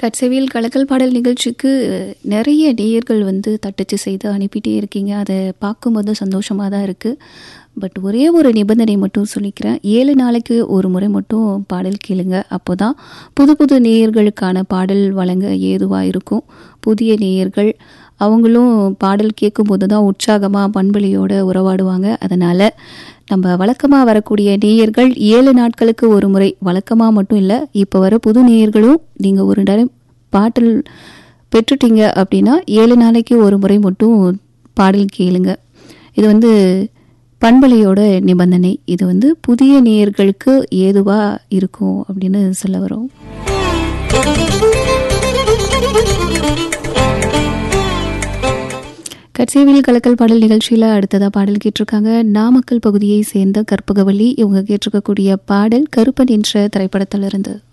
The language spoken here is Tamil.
கட்சவியல் கலக்கல் பாடல் நிகழ்ச்சிக்கு நிறைய நேயர்கள் வந்து தட்டச்சு செய்து அனுப்பிட்டே இருக்கீங்க அதை பார்க்கும்போது சந்தோஷமாக தான் இருக்குது பட் ஒரே ஒரு நிபந்தனை மட்டும் சொல்லிக்கிறேன் ஏழு நாளைக்கு ஒரு முறை மட்டும் பாடல் கேளுங்க அப்போ தான் புது புது நேயர்களுக்கான பாடல் வழங்க ஏதுவாக இருக்கும் புதிய நேயர்கள் அவங்களும் பாடல் கேட்கும்போது தான் உற்சாகமாக பண்பலியோட உறவாடுவாங்க அதனால் நம்ம வழக்கமாக வரக்கூடிய நேயர்கள் ஏழு நாட்களுக்கு ஒரு முறை வழக்கமாக மட்டும் இல்லை இப்போ வர புது நேயர்களும் நீங்கள் ஒரு நேரம் பாடல் பெற்றுட்டீங்க அப்படின்னா ஏழு நாளைக்கு ஒரு முறை மட்டும் பாடல் கேளுங்க இது வந்து பண்பலையோட நிபந்தனை இது வந்து புதிய நேயர்களுக்கு ஏதுவாக இருக்கும் அப்படின்னு சொல்ல வரோம் கட்சேவில் கலக்கல் பாடல் நிகழ்ச்சியில் அடுத்ததாக பாடல் கேட்டிருக்காங்க நாமக்கல் பகுதியை சேர்ந்த கற்பகவல்லி இவங்க கேட்டிருக்கக்கூடிய பாடல் கருப்பன் என்ற திரைப்படத்திலிருந்து